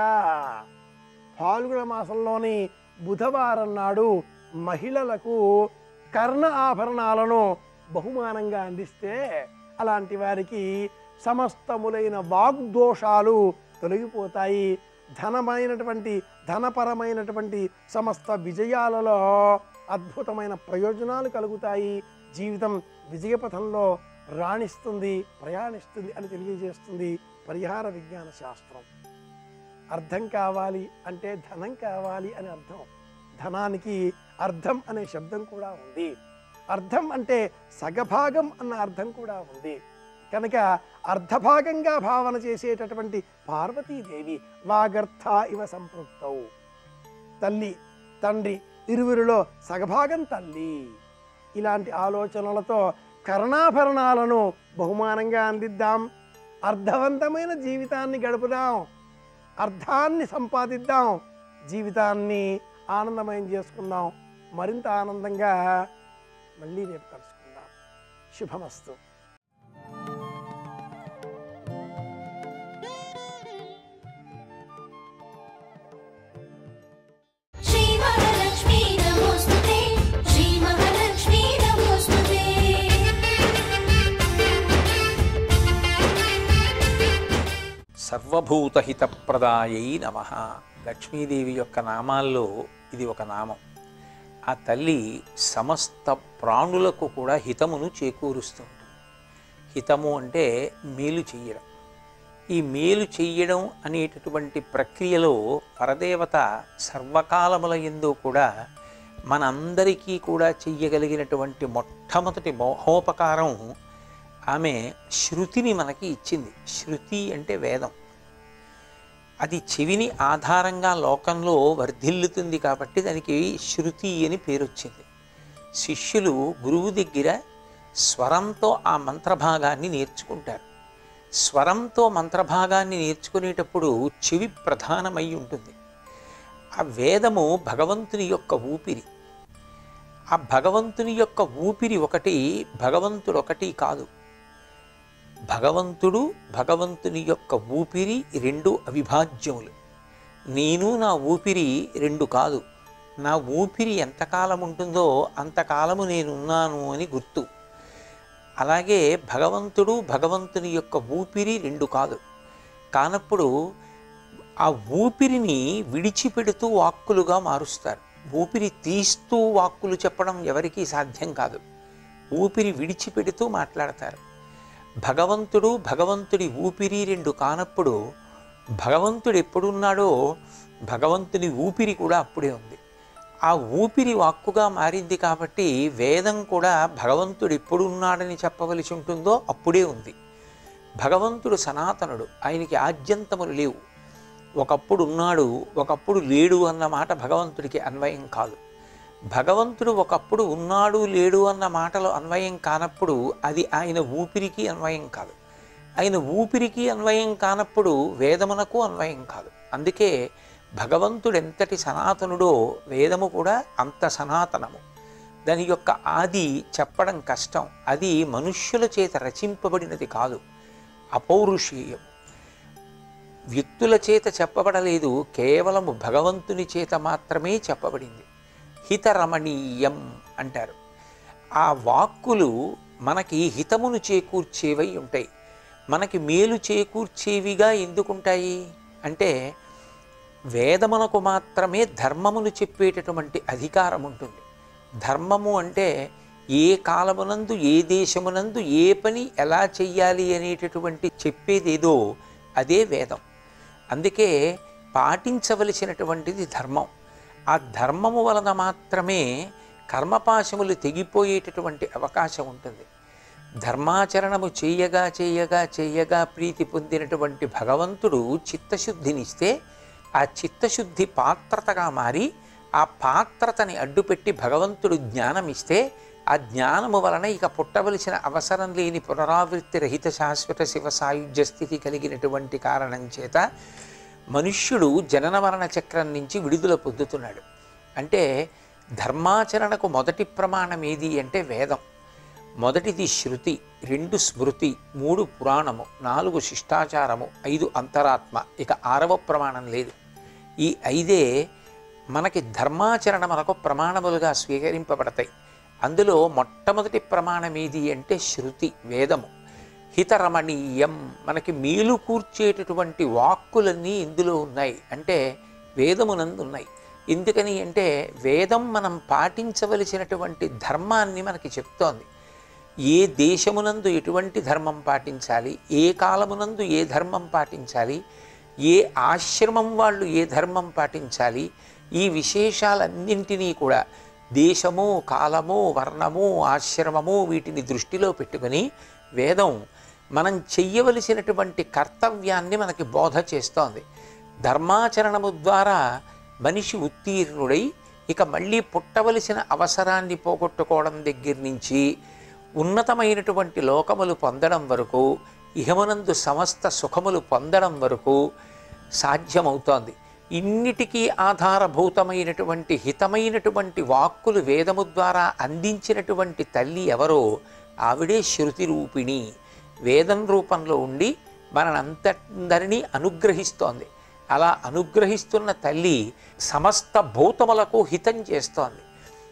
ఫాల్గుణ మాసంలోని బుధవారం నాడు మహిళలకు కర్ణ ఆభరణాలను బహుమానంగా అందిస్తే అలాంటి వారికి సమస్తములైన వాగ్దోషాలు తొలగిపోతాయి ధనమైనటువంటి ధనపరమైనటువంటి సమస్త విజయాలలో అద్భుతమైన ప్రయోజనాలు కలుగుతాయి జీవితం విజయపథంలో రాణిస్తుంది ప్రయాణిస్తుంది అని తెలియజేస్తుంది పరిహార విజ్ఞాన శాస్త్రం అర్థం కావాలి అంటే ధనం కావాలి అని అర్థం ధనానికి అర్థం అనే శబ్దం కూడా ఉంది అర్థం అంటే సగభాగం అన్న అర్థం కూడా ఉంది కనుక అర్ధభాగంగా భావన చేసేటటువంటి పార్వతీదేవి వాగర్థ ఇవ సంపృక్తౌ తల్లి తండ్రి ఇరువురిలో సగభాగం తల్లి ఇలాంటి ఆలోచనలతో కర్ణాభరణాలను బహుమానంగా అందిద్దాం అర్థవంతమైన జీవితాన్ని గడుపుదాం అర్థాన్ని సంపాదిద్దాం జీవితాన్ని ఆనందమయం చేసుకుందాం మరింత ఆనందంగా మళ్ళీ రేపు కలుసుకుందాం శుభమస్తు श्रीमहालक्ष्मी नमोऽस्तुते श्रीमहालक्ष्मी नमोऽस्तुते సర్వభూతహితప్రదాయై నమ లక్ష్మీదేవి యొక్క నామాల్లో ఇది ఒక నామం ఆ తల్లి సమస్త ప్రాణులకు కూడా హితమును చేకూరుస్తూ ఉంటుంది హితము అంటే మేలు చెయ్యడం ఈ మేలు చెయ్యడం అనేటటువంటి ప్రక్రియలో పరదేవత సర్వకాలముల ఎందు కూడా మనందరికీ కూడా చెయ్యగలిగినటువంటి మొట్టమొదటి మోహోపకారం ఆమె శృతిని మనకి ఇచ్చింది శృతి అంటే వేదం అది చెవిని ఆధారంగా లోకంలో వర్ధిల్లుతుంది కాబట్టి దానికి శృతి అని పేరు వచ్చింది శిష్యులు గురువు దగ్గర స్వరంతో ఆ మంత్రభాగాన్ని నేర్చుకుంటారు స్వరంతో మంత్రభాగాన్ని నేర్చుకునేటప్పుడు చెవి ప్రధానమై ఉంటుంది ఆ వేదము భగవంతుని యొక్క ఊపిరి ఆ భగవంతుని యొక్క ఊపిరి ఒకటి భగవంతుడు ఒకటి కాదు భగవంతుడు భగవంతుని యొక్క ఊపిరి రెండు అవిభాజ్యములు నేను నా ఊపిరి రెండు కాదు నా ఊపిరి ఎంతకాలం ఉంటుందో అంతకాలము నేనున్నాను అని గుర్తు అలాగే భగవంతుడు భగవంతుని యొక్క ఊపిరి రెండు కాదు కానప్పుడు ఆ ఊపిరిని విడిచిపెడుతూ వాక్కులుగా మారుస్తారు ఊపిరి తీస్తూ వాక్కులు చెప్పడం ఎవరికీ సాధ్యం కాదు ఊపిరి విడిచిపెడుతూ మాట్లాడతారు భగవంతుడు భగవంతుడి ఊపిరి రెండు కానప్పుడు భగవంతుడు ఎప్పుడున్నాడో భగవంతుని ఊపిరి కూడా అప్పుడే ఉంది ఆ ఊపిరి వాక్కుగా మారింది కాబట్టి వేదం కూడా భగవంతుడు ఎప్పుడున్నాడని చెప్పవలసి ఉంటుందో అప్పుడే ఉంది భగవంతుడు సనాతనుడు ఆయనకి ఆద్యంతములు లేవు ఒకప్పుడు ఉన్నాడు ఒకప్పుడు లేడు అన్న మాట భగవంతుడికి అన్వయం కాదు భగవంతుడు ఒకప్పుడు ఉన్నాడు లేడు అన్న మాటలో అన్వయం కానప్పుడు అది ఆయన ఊపిరికి అన్వయం కాదు ఆయన ఊపిరికి అన్వయం కానప్పుడు వేదమునకు అన్వయం కాదు అందుకే భగవంతుడు ఎంతటి సనాతనుడో వేదము కూడా అంత సనాతనము దాని యొక్క ఆది చెప్పడం కష్టం అది మనుష్యుల చేత రచింపబడినది కాదు అపౌరుషేయం వ్యక్తుల చేత చెప్పబడలేదు కేవలము భగవంతుని చేత మాత్రమే చెప్పబడింది హితరమణీయం అంటారు ఆ వాక్కులు మనకి హితమును చేకూర్చేవై ఉంటాయి మనకి మేలు చేకూర్చేవిగా ఎందుకుంటాయి అంటే వేదమునకు మాత్రమే ధర్మమును చెప్పేటటువంటి అధికారం ఉంటుంది ధర్మము అంటే ఏ కాలమునందు ఏ దేశమునందు ఏ పని ఎలా చెయ్యాలి అనేటటువంటి చెప్పేదేదో అదే వేదం అందుకే పాటించవలసినటువంటిది ధర్మం ఆ ధర్మము వలన మాత్రమే కర్మపాశములు తెగిపోయేటటువంటి అవకాశం ఉంటుంది ధర్మాచరణము చేయగా చేయగా చేయగా ప్రీతి పొందినటువంటి భగవంతుడు చిత్తశుద్ధినిస్తే ఆ చిత్తశుద్ధి పాత్రతగా మారి ఆ పాత్రతని అడ్డుపెట్టి భగవంతుడు జ్ఞానం ఇస్తే ఆ జ్ఞానము వలన ఇక పుట్టవలసిన అవసరం లేని పునరావృత్తి రహిత శాశ్వత శివ సాయుధ్య స్థితి కలిగినటువంటి కారణం చేత మనుష్యుడు జనన మరణ చక్రం నుంచి విడుదల పొందుతున్నాడు అంటే ధర్మాచరణకు మొదటి ప్రమాణం ఏది అంటే వేదం మొదటిది శృతి రెండు స్మృతి మూడు పురాణము నాలుగు శిష్టాచారము ఐదు అంతరాత్మ ఇక ఆరవ ప్రమాణం లేదు ఈ ఐదే మనకి ధర్మాచరణ మనకు ప్రమాణములుగా స్వీకరింపబడతాయి అందులో మొట్టమొదటి ప్రమాణం ఏది అంటే శృతి వేదము హితరమణీయం మనకి మేలు కూర్చేటటువంటి వాక్కులన్నీ ఇందులో ఉన్నాయి అంటే వేదమునందు ఉన్నాయి ఎందుకని అంటే వేదం మనం పాటించవలసినటువంటి ధర్మాన్ని మనకి చెప్తోంది ఏ దేశమునందు ఎటువంటి ధర్మం పాటించాలి ఏ కాలమునందు ఏ ధర్మం పాటించాలి ఏ ఆశ్రమం వాళ్ళు ఏ ధర్మం పాటించాలి ఈ విశేషాలన్నింటినీ కూడా దేశము కాలము వర్ణము ఆశ్రమము వీటిని దృష్టిలో పెట్టుకుని వేదం మనం చెయ్యవలసినటువంటి కర్తవ్యాన్ని మనకి బోధ చేస్తోంది ధర్మాచరణము ద్వారా మనిషి ఉత్తీర్ణుడై ఇక మళ్ళీ పుట్టవలసిన అవసరాన్ని పోగొట్టుకోవడం దగ్గర నుంచి ఉన్నతమైనటువంటి లోకములు పొందడం వరకు ఇహమునందు సమస్త సుఖములు పొందడం వరకు సాధ్యమవుతోంది ఇన్నిటికీ ఆధారభూతమైనటువంటి హితమైనటువంటి వాక్కులు వేదము ద్వారా అందించినటువంటి తల్లి ఎవరో ఆవిడే శృతి రూపిణి వేదం రూపంలో ఉండి మనంతరినీ అనుగ్రహిస్తోంది అలా అనుగ్రహిస్తున్న తల్లి సమస్త భూతములకు హితం చేస్తోంది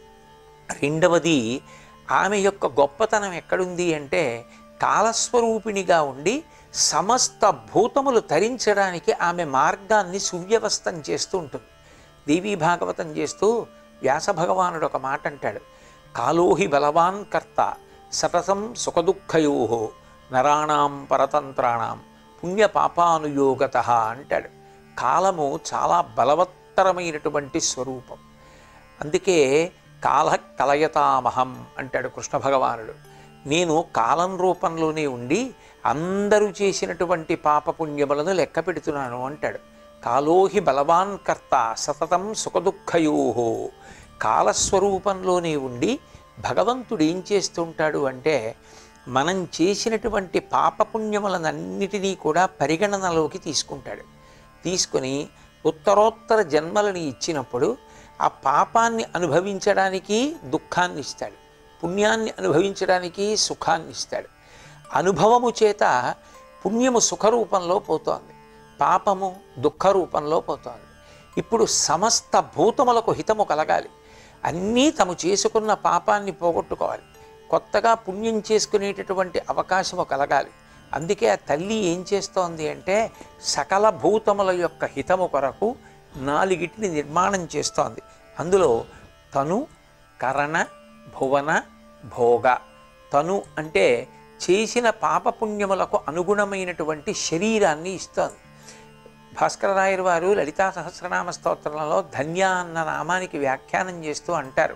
రెండవది ఆమె యొక్క గొప్పతనం ఎక్కడుంది అంటే కాలస్వరూపిణిగా ఉండి సమస్త భూతములు తరించడానికి ఆమె మార్గాన్ని సువ్యవస్థం చేస్తూ ఉంటుంది దేవీ భాగవతం చేస్తూ వ్యాస భగవానుడు ఒక మాట అంటాడు కాలోహి బలవాన్ కర్త సతతం సుఖదుఃఖయో నరాణాం పరతంత్రాణం పుణ్య పాపానుయోగత అంటాడు కాలము చాలా బలవత్తరమైనటువంటి స్వరూపం అందుకే కాల కలయతామహం అంటాడు కృష్ణ భగవానుడు నేను కాలం రూపంలోనే ఉండి అందరూ చేసినటువంటి పాపపుణ్యములను లెక్క పెడుతున్నాను అంటాడు కాలోహి బలవాన్ కర్త సతతం సుఖదుఃఖయోహో కాలస్వరూపంలోనే ఉండి భగవంతుడు ఏం చేస్తుంటాడు అంటే మనం చేసినటువంటి పాపపుణ్యములనన్నిటినీ కూడా పరిగణనలోకి తీసుకుంటాడు తీసుకుని ఉత్తరోత్తర జన్మలని ఇచ్చినప్పుడు ఆ పాపాన్ని అనుభవించడానికి దుఃఖాన్ని ఇస్తాడు పుణ్యాన్ని అనుభవించడానికి సుఖాన్ని ఇస్తాడు అనుభవము చేత పుణ్యము సుఖరూపంలో పోతోంది పాపము దుఃఖ రూపంలో పోతోంది ఇప్పుడు సమస్త భూతములకు హితము కలగాలి అన్నీ తము చేసుకున్న పాపాన్ని పోగొట్టుకోవాలి కొత్తగా పుణ్యం చేసుకునేటటువంటి అవకాశము కలగాలి అందుకే ఆ తల్లి ఏం చేస్తోంది అంటే సకల భూతముల యొక్క హితము కొరకు నాలుగిటిని నిర్మాణం చేస్తోంది అందులో తను కరణ భువన భోగ తను అంటే చేసిన పాపపుణ్యములకు అనుగుణమైనటువంటి శరీరాన్ని ఇస్తోంది భాస్కరరాయర్ వారు లలితా సహస్రనామ స్తోత్రంలో ధన్య అన్న నామానికి వ్యాఖ్యానం చేస్తూ అంటారు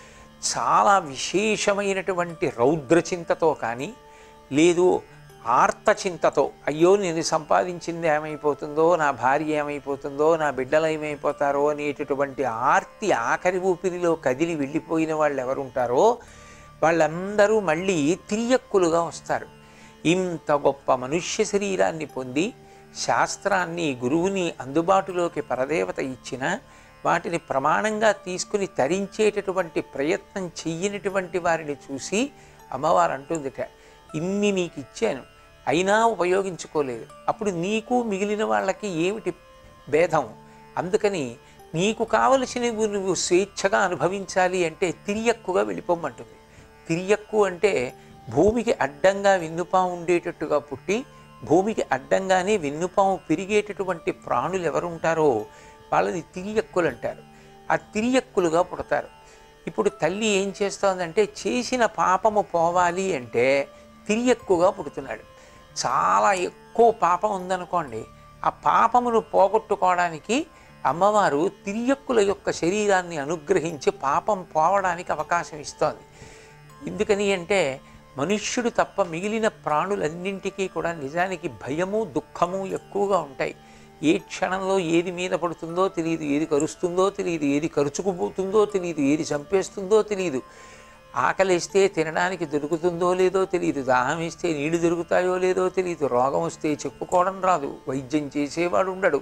చాలా విశేషమైనటువంటి రౌద్రచింతతో కానీ లేదు ఆర్తచింతతో అయ్యో నేను సంపాదించింది ఏమైపోతుందో నా భార్య ఏమైపోతుందో నా బిడ్డలు ఏమైపోతారో అనేటటువంటి ఆర్తి ఆఖరి ఊపిరిలో కదిలి వెళ్ళిపోయిన వాళ్ళు ఎవరుంటారో వాళ్ళందరూ మళ్ళీ తిరియక్కులుగా వస్తారు ఇంత గొప్ప మనుష్య శరీరాన్ని పొంది శాస్త్రాన్ని గురువుని అందుబాటులోకి పరదేవత ఇచ్చిన వాటిని ప్రమాణంగా తీసుకుని తరించేటటువంటి ప్రయత్నం చెయ్యనటువంటి వారిని చూసి అమ్మవారు అంటుందిట ఇన్ని నీకు ఇచ్చాను అయినా ఉపయోగించుకోలేదు అప్పుడు నీకు మిగిలిన వాళ్ళకి ఏమిటి భేదం అందుకని నీకు కావలసినవి నువ్వు స్వేచ్ఛగా అనుభవించాలి అంటే తిరియక్కుగా వెళ్ళిపోమంటుంది తిరియక్కు అంటే భూమికి అడ్డంగా వెన్నుపాము ఉండేటట్టుగా పుట్టి భూమికి అడ్డంగానే వెన్నుపాము పెరిగేటటువంటి ప్రాణులు ఎవరు ఉంటారో వాళ్ళని తిరియక్కులు అంటారు ఆ తిరియక్కులుగా పుడతారు ఇప్పుడు తల్లి ఏం చేస్తోందంటే చేసిన పాపము పోవాలి అంటే తిరియక్కుగా పుడుతున్నాడు చాలా ఎక్కువ పాపం ఉందనుకోండి ఆ పాపమును పోగొట్టుకోవడానికి అమ్మవారు తిరియక్కుల యొక్క శరీరాన్ని అనుగ్రహించి పాపం పోవడానికి అవకాశం ఇస్తోంది ఎందుకని అంటే మనుష్యుడు తప్ప మిగిలిన ప్రాణులన్నింటికీ కూడా నిజానికి భయము దుఃఖము ఎక్కువగా ఉంటాయి ఏ క్షణంలో ఏది మీద పడుతుందో తెలియదు ఏది కరుస్తుందో తెలియదు ఏది కరుచుకుపోతుందో తెలియదు ఏది చంపేస్తుందో తెలియదు ఆకలిస్తే తినడానికి దొరుకుతుందో లేదో తెలియదు దాహం ఇస్తే నీళ్లు దొరుకుతాయో లేదో తెలియదు రోగం వస్తే చెప్పుకోవడం రాదు వైద్యం చేసేవాడు ఉండడు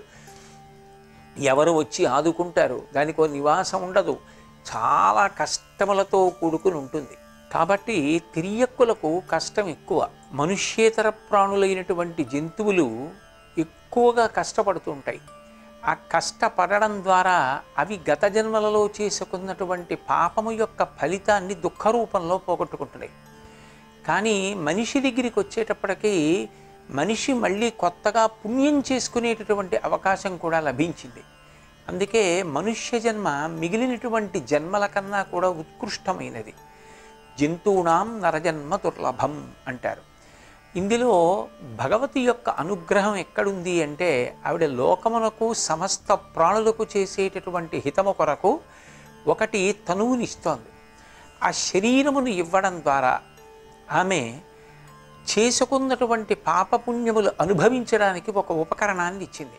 ఎవరు వచ్చి ఆదుకుంటారు దానికి ఓ నివాసం ఉండదు చాలా కష్టములతో కూడుకుని ఉంటుంది కాబట్టి తిరియక్కులకు కష్టం ఎక్కువ మనుష్యేతర ప్రాణులైనటువంటి జంతువులు ఎక్కువగా కష్టపడుతుంటాయి ఆ కష్టపడడం ద్వారా అవి గత జన్మలలో చేసుకున్నటువంటి పాపము యొక్క ఫలితాన్ని దుఃఖ రూపంలో పోగొట్టుకుంటున్నాయి కానీ మనిషి దగ్గరికి వచ్చేటప్పటికీ మనిషి మళ్ళీ కొత్తగా పుణ్యం చేసుకునేటటువంటి అవకాశం కూడా లభించింది అందుకే మనుష్య జన్మ మిగిలినటువంటి జన్మల కన్నా కూడా ఉత్కృష్టమైనది జంతువునాం నరజన్మ దుర్లభం అంటారు ఇందులో భగవతి యొక్క అనుగ్రహం ఎక్కడుంది అంటే ఆవిడ లోకమునకు సమస్త ప్రాణులకు చేసేటటువంటి హితము కొరకు ఒకటి తనువునిస్తోంది ఆ శరీరమును ఇవ్వడం ద్వారా ఆమె చేసుకున్నటువంటి పాపపుణ్యములు అనుభవించడానికి ఒక ఉపకరణాన్ని ఇచ్చింది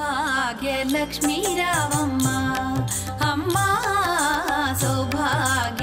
సౌభాగ్య లక్ష్మీ రావమ్మ అమ్మా సౌభాగ్య